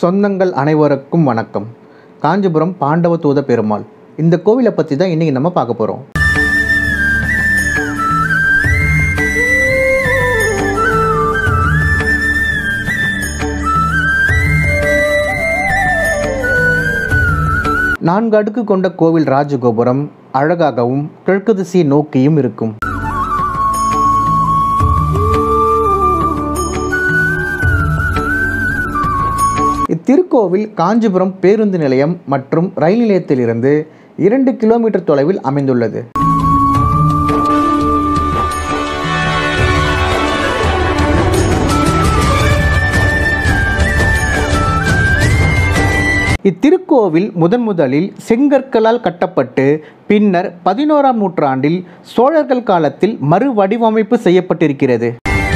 சொந்தங்கள் அனைவருக்கும் வணக்கம் காஞ்சிபுரம் பாண்டவ தூத பெருமாள் இந்த கோவிலை பற்றி தான் இன்றைக்கி நம்ம பார்க்க போகிறோம் நான்கு அடுக்கு கொண்ட கோவில் ராஜகோபுரம் அழகாகவும் கிழக்கு திசையை நோக்கியும் இருக்கும் இத்திருக்கோவில் காஞ்சிபுரம் பேருந்து நிலையம் மற்றும் ரயில் நிலையத்திலிருந்து இரண்டு கிலோமீட்டர் தொலைவில் அமைந்துள்ளது இத்திருக்கோவில் முதன் முதலில் செங்கற்களால் கட்டப்பட்டு பின்னர் பதினோராம் நூற்றாண்டில் சோழர்கள் காலத்தில் மறுவடிவமைப்பு செய்யப்பட்டிருக்கிறது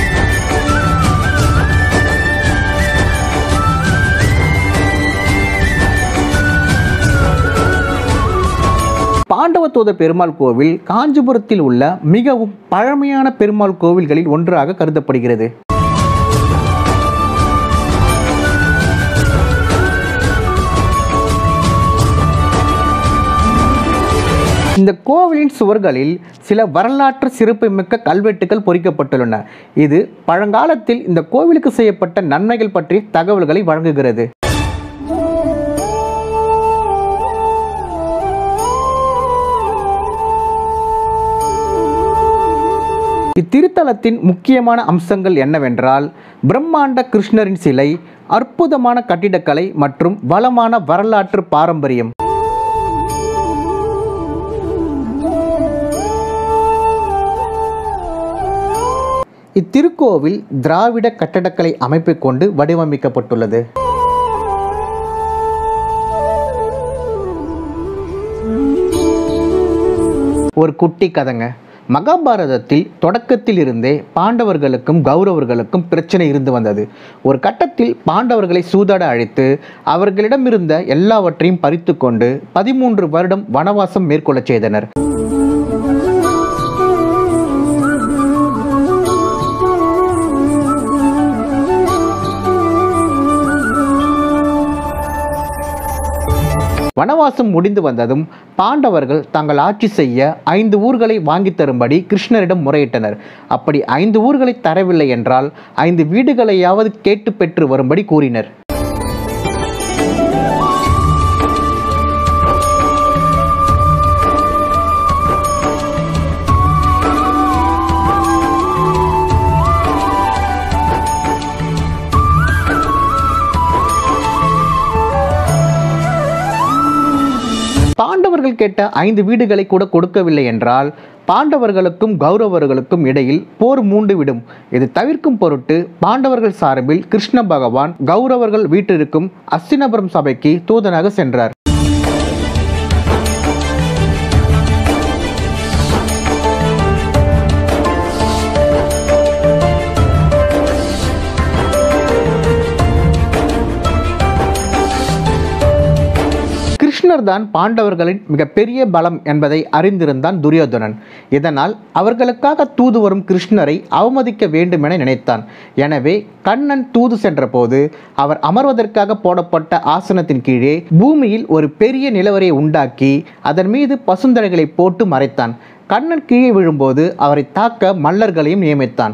பாண்டவத்தோத பெருமாள் கோவில் காஞ்சிபுரத்தில் உள்ள மிகவும் பழமையான பெருமாள் கோவில்களில் ஒன்றாக கருதப்படுகிறது இந்த கோவிலின் சுவர்களில் சில வரலாற்று சிறப்புமிக்க கல்வெட்டுகள் பொறிக்கப்பட்டுள்ளன இது பழங்காலத்தில் இந்த கோவிலுக்கு செய்யப்பட்ட நன்மைகள் பற்றி தகவல்களை வழங்குகிறது இத்திருத்தலத்தின் முக்கியமான அம்சங்கள் என்னவென்றால் பிரம்மாண்ட கிருஷ்ணரின் சிலை அற்புதமான கட்டிடக்கலை மற்றும் வளமான வரலாற்று பாரம்பரியம் இத்திருக்கோவில் திராவிட கட்டடக்கலை அமைப்பை கொண்டு வடிவமைக்கப்பட்டுள்ளது ஒரு குட்டி கதைங்க மகாபாரதத்தில் தொடக்கத்தில் இருந்தே பாண்டவர்களுக்கும் கௌரவர்களுக்கும் பிரச்சனை இருந்து வந்தது ஒரு கட்டத்தில் பாண்டவர்களை சூதாட அழைத்து அவர்களிடமிருந்த எல்லாவற்றையும் பறித்து கொண்டு பதிமூன்று வருடம் வனவாசம் மேற்கொள்ளச் செய்தனர் வனவாசம் முடிந்து வந்ததும் பாண்டவர்கள் தங்கள் ஆட்சி செய்ய ஐந்து ஊர்களை வாங்கி தரும்படி கிருஷ்ணரிடம் முறையிட்டனர் அப்படி ஐந்து ஊர்களை தரவில்லை என்றால் ஐந்து வீடுகளையாவது கேட்டு பெற்று வரும்படி கூறினர் பாண்டவர்கள் கேட்ட ஐந்து வீடுகளை கூட கொடுக்கவில்லை என்றால் பாண்டவர்களுக்கும் கௌரவர்களுக்கும் இடையில் போர் மூண்டு விடும் இது தவிர்க்கும் பொருட்டு பாண்டவர்கள் சார்பில் கிருஷ்ண பகவான் கௌரவர்கள் வீட்டிற்கும் அஸ்தினபுரம் சபைக்கு தூதனாக சென்றார் கிருஷ்ணர் தான் பாண்டவர்களின் மிகப்பெரிய பலம் என்பதை அறிந்திருந்தான் துரியோதனன் இதனால் அவர்களுக்காக தூது வரும் கிருஷ்ணரை அவமதிக்க வேண்டும் என நினைத்தான் எனவே கண்ணன் தூது சென்றபோது அவர் அமர்வதற்காக போடப்பட்ட ஆசனத்தின் கீழே பூமியில் ஒரு பெரிய நிலவரையை உண்டாக்கி அதன் மீது பசுந்தரைகளை போட்டு மறைத்தான் கண்ணன் கீழே விழும்போது அவரை தாக்க மல்லர்களையும் நியமித்தான்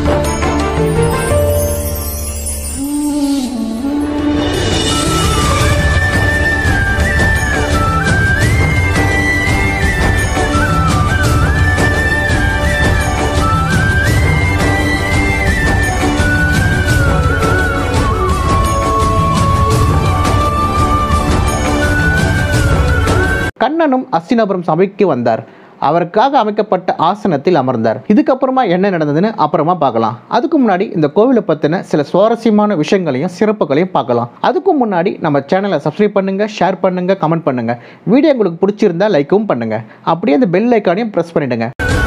கண்ணனும் அஸ்தினபுரம் சபைக்கு வந்தார் அவருக்காக அமைக்கப்பட்ட ஆசனத்தில் அமர்ந்தார் இதுக்கப்புறமா என்ன நடந்ததுன்னு அப்புறமா பார்க்கலாம் அதுக்கு முன்னாடி இந்த கோவிலை பற்றின சில சுவாரஸ்யமான விஷயங்களையும் சிறப்புகளையும் பார்க்கலாம் அதுக்கு முன்னாடி நம்ம சேனலை சப்ஸ்கிரைப் பண்ணுங்க ஷேர் பண்ணுங்க கமெண்ட் பண்ணுங்க வீடியோ உங்களுக்கு பிடிச்சிருந்தா லைக்கும் பண்ணுங்க அப்படியே அந்த பெல் ஐக்கானையும் ப்ரெஸ் பண்ணிடுங்க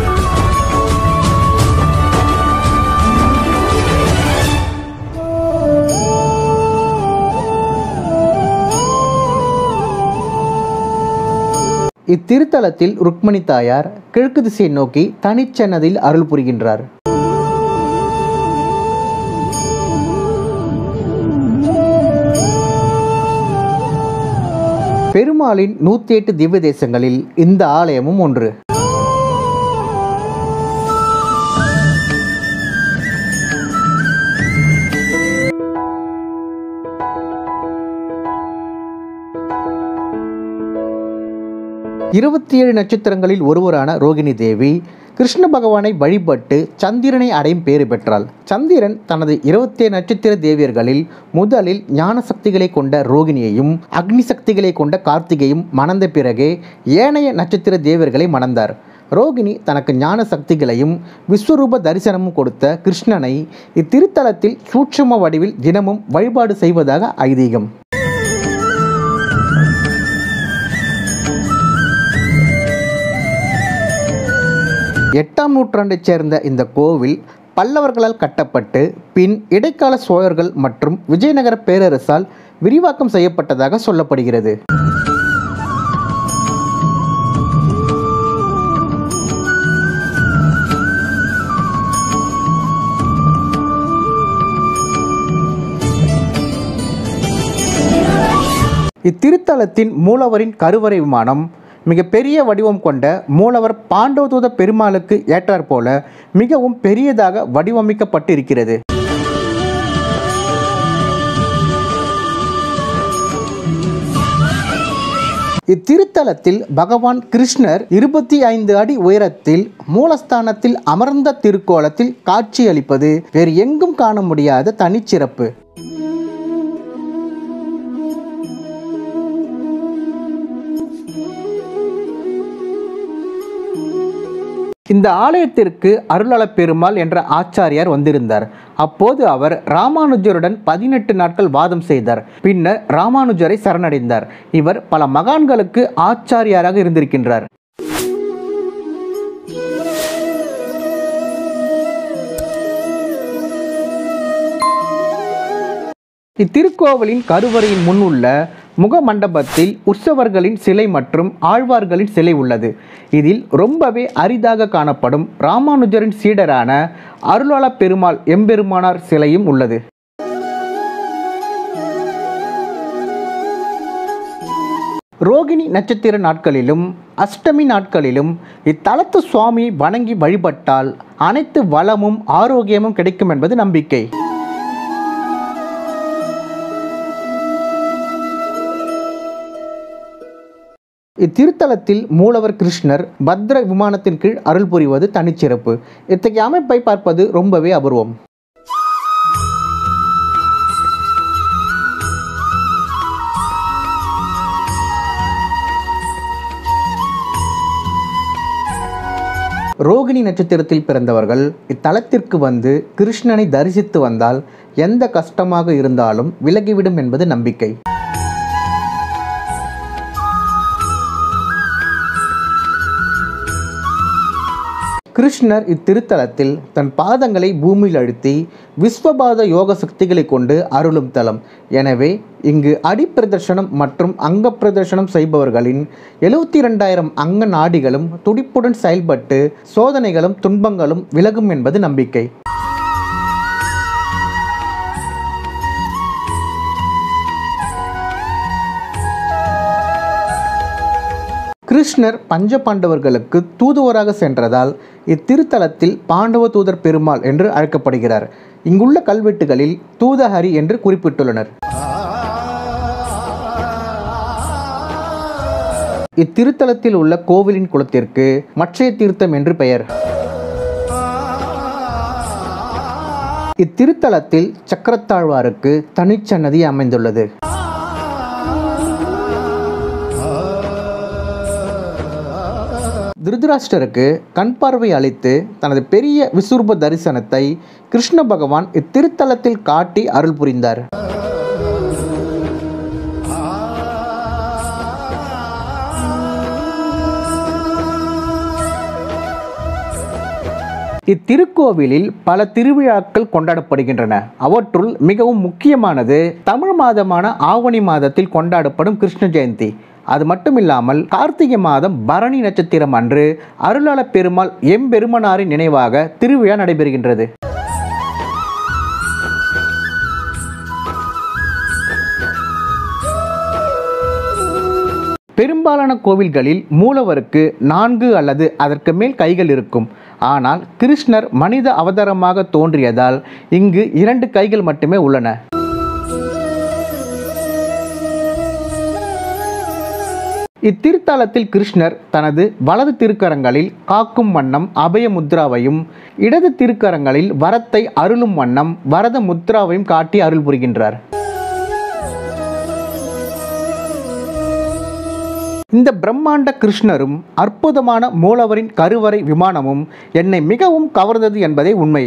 இத்திருத்தலத்தில் ருக்மணி தாயார் கிழக்கு திசையை நோக்கி தனிச்சன்னதில் அருள் புரிகின்றார் பெருமாளின் நூற்றி எட்டு திவ்ய தேசங்களில் இந்த ஆலயமும் ஒன்று இருபத்தி ஏழு நட்சத்திரங்களில் ஒருவரான ரோகிணி தேவி கிருஷ்ண பகவானை வழிபட்டு சந்திரனை அடையும் பேறு பெற்றாள் சந்திரன் தனது இருபத்தேழு நட்சத்திர தேவியர்களில் முதலில் ஞான சக்திகளை கொண்ட ரோகிணியையும் அக்னி சக்திகளை கொண்ட கார்த்திகையும் மணந்த பிறகே ஏனைய நட்சத்திர தேவியர்களை மணந்தார் ரோகிணி தனக்கு ஞான சக்திகளையும் விஸ்வரூப தரிசனமும் கொடுத்த கிருஷ்ணனை இத்திருத்தலத்தில் சூட்சும வடிவில் தினமும் வழிபாடு செய்வதாக ஐதீகம் எட்டாம் நூற்றாண்டைச் சேர்ந்த இந்த கோவில் பல்லவர்களால் கட்டப்பட்டு பின் இடைக்கால சோழர்கள் மற்றும் விஜயநகர பேரரசால் விரிவாக்கம் செய்யப்பட்டதாக சொல்லப்படுகிறது இத்திருத்தலத்தின் மூலவரின் கருவறை விமானம் மிகப்பெரிய வடிவம் கொண்ட மூலவர் பாண்டவதூத பெருமாளுக்கு ஏற்றாற்போல மிகவும் பெரியதாக வடிவமைக்கப்பட்டிருக்கிறது இத்திருத்தலத்தில் பகவான் கிருஷ்ணர் இருபத்தி ஐந்து அடி உயரத்தில் மூலஸ்தானத்தில் அமர்ந்த திருக்கோலத்தில் காட்சியளிப்பது வேறு எங்கும் காண முடியாத தனிச்சிறப்பு இந்த ஆலயத்திற்கு அருளளப் பெருமாள் என்ற ஆச்சாரியார் வந்திருந்தார் அப்போது அவர் ராமானுஜருடன் பதினெட்டு நாட்கள் வாதம் செய்தார் பின்னர் ராமானுஜரை சரணடைந்தார் இவர் பல மகான்களுக்கு ஆச்சாரியாராக இருந்திருக்கின்றார் இத்திருக்கோவிலின் கருவறையின் முன் உள்ள முக மண்டபத்தில் உற்சவர்களின் சிலை மற்றும் ஆழ்வார்களின் சிலை உள்ளது இதில் ரொம்பவே அரிதாக காணப்படும் ராமானுஜரின் சீடரான அருளாள பெருமாள் எம்பெருமானார் சிலையும் உள்ளது ரோகிணி நட்சத்திர நாட்களிலும் அஷ்டமி நாட்களிலும் இத்தலத்து சுவாமி வணங்கி வழிபட்டால் அனைத்து வளமும் ஆரோக்கியமும் கிடைக்கும் என்பது நம்பிக்கை இத்திருத்தலத்தில் மூலவர் கிருஷ்ணர் பத்ர விமானத்தின் கீழ் அருள் புரிவது தனிச்சிறப்பு இத்தகைய அமைப்பை பார்ப்பது ரொம்பவே அபூர்வம் ரோகிணி நட்சத்திரத்தில் பிறந்தவர்கள் இத்தலத்திற்கு வந்து கிருஷ்ணனை தரிசித்து வந்தால் எந்த கஷ்டமாக இருந்தாலும் விலகிவிடும் என்பது நம்பிக்கை கிருஷ்ணர் இத்திருத்தலத்தில் தன் பாதங்களை பூமியில் அழுத்தி விஸ்வபாத யோக சக்திகளை கொண்டு அருளும் தலம் எனவே இங்கு அடிப்பிரதர்ஷனம் மற்றும் அங்க பிரதர்ஷனம் செய்பவர்களின் எழுபத்தி இரண்டாயிரம் அங்க நாடிகளும் துடிப்புடன் செயல்பட்டு சோதனைகளும் துன்பங்களும் விலகும் என்பது நம்பிக்கை கிருஷ்ணர் பஞ்ச பாண்டவர்களுக்கு தூதுவராக சென்றதால் இத்திருத்தலத்தில் பாண்டவ தூதர் பெருமாள் என்று அழைக்கப்படுகிறார் இங்குள்ள கல்வெட்டுகளில் தூதஹரி என்று குறிப்பிட்டுள்ளனர் இத்திருத்தலத்தில் உள்ள கோவிலின் குளத்திற்கு மற்றைய தீர்த்தம் என்று பெயர் இத்திருத்தலத்தில் சக்கரத்தாழ்வாருக்கு தனிச்சன்னதி அமைந்துள்ளது திருதராஷ்டருக்கு கண் பார்வை அளித்து தனது பெரிய விசுரூப தரிசனத்தை கிருஷ்ண பகவான் இத்திருத்தலத்தில் காட்டி அருள் புரிந்தார் இத்திருக்கோவிலில் பல திருவிழாக்கள் கொண்டாடப்படுகின்றன அவற்றுள் மிகவும் முக்கியமானது தமிழ் மாதமான ஆவணி மாதத்தில் கொண்டாடப்படும் கிருஷ்ண ஜெயந்தி அது மட்டுமில்லாமல் கார்த்திகை மாதம் பரணி நட்சத்திரம் அன்று அருளாள பெருமாள் எம்பெருமனாரின் நினைவாக திருவிழா நடைபெறுகின்றது பெரும்பாலான கோவில்களில் மூலவருக்கு நான்கு அல்லது அதற்கு மேல் கைகள் இருக்கும் ஆனால் கிருஷ்ணர் மனித அவதாரமாக தோன்றியதால் இங்கு இரண்டு கைகள் மட்டுமே உள்ளன இத்திருத்தலத்தில் கிருஷ்ணர் தனது வலது திருக்கரங்களில் காக்கும் வண்ணம் அபய முத்ராவையும் இடது திருக்கரங்களில் வரத்தை அருளும் வண்ணம் வரத முத்ராவையும் காட்டி அருள் புரிகின்றார் இந்த பிரம்மாண்ட கிருஷ்ணரும் அற்புதமான மூலவரின் கருவறை விமானமும் என்னை மிகவும் கவர்ந்தது என்பதே உண்மை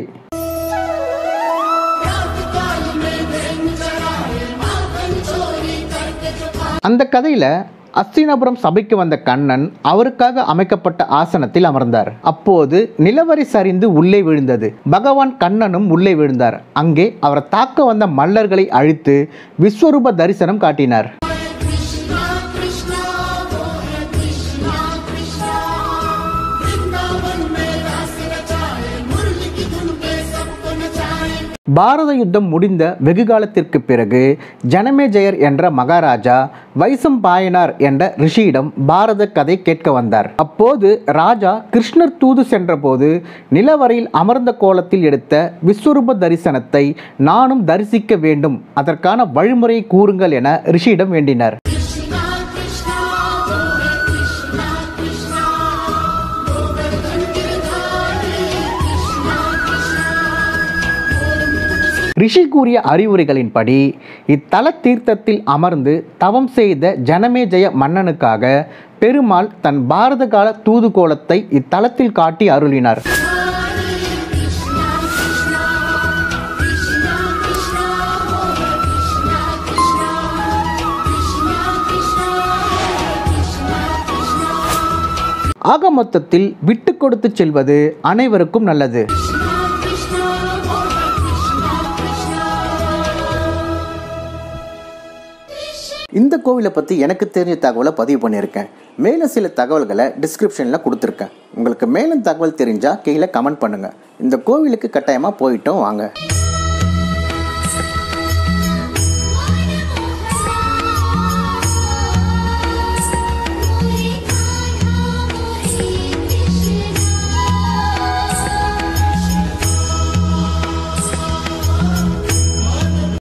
அந்த கதையில் அஸ்தினாபுரம் சபைக்கு வந்த கண்ணன் அவருக்காக அமைக்கப்பட்ட ஆசனத்தில் அமர்ந்தார் அப்போது நிலவரி சரிந்து உள்ளே விழுந்தது பகவான் கண்ணனும் உள்ளே விழுந்தார் அங்கே அவரை தாக்க வந்த மல்லர்களை அழித்து விஸ்வரூப தரிசனம் காட்டினார் कृष्णा कृष्णा मोह कृष्णा कृष्णा वृंदावन में रास रचाए मुरली की धुन पे सबको नचाए பாரத யுத்தம் முடிந்த வெகு காலத்திற்கு பிறகு ஜனமேஜயர் என்ற மகாராஜா வைசம் பாயனார் என்ற ரிஷியிடம் பாரத கதை கேட்க வந்தார் அப்போது ராஜா கிருஷ்ணர் தூது சென்றபோது நிலவரையில் அமர்ந்த கோலத்தில் எடுத்த விஸ்வரூப தரிசனத்தை நானும் தரிசிக்க வேண்டும் அதற்கான வழிமுறையை கூறுங்கள் என ரிஷியிடம் வேண்டினார் कृष्णा कृष्णा मोह कृष्णा कृष्णा गोवर्धन गिरधारी कृष्णा कृष्णा ரிஷி கூறிய அறிவுரைகளின்படி இத்தல தீர்த்தத்தில் அமர்ந்து தவம் செய்த ஜனமேஜய மன்னனுக்காக பெருமாள் தன் பாரத கால தூதுகோலத்தை இத்தலத்தில் காட்டி அருளினார் कृष्णा कृष्णा कृष्णा कृष्णा मोह कृष्णा कृष्णा कृष्णा कृष्णा कृष्णा कृष्णा ஆக மொத்தத்தில் விட்டு கொடுத்து செல்வது அனைவருக்கும் நல்லது कृष्णा कृष्णा मोह कृष्णा कृष्णा இந்த கோவிலை பற்றி எனக்கு தெரிஞ்ச தகவலை பதிவு பண்ணியிருக்கேன் மேலும் சில தகவல்களை டிஸ்கிரிப்ஷனில் கொடுத்துருக்கேன் உங்களுக்கு மேலும் தகவல் தெரிஞ்சால் கீழே கமெண்ட் பண்ணுங்கள் இந்த கோவிலுக்கு கட்டாயமாக போயிட்டும் வாங்க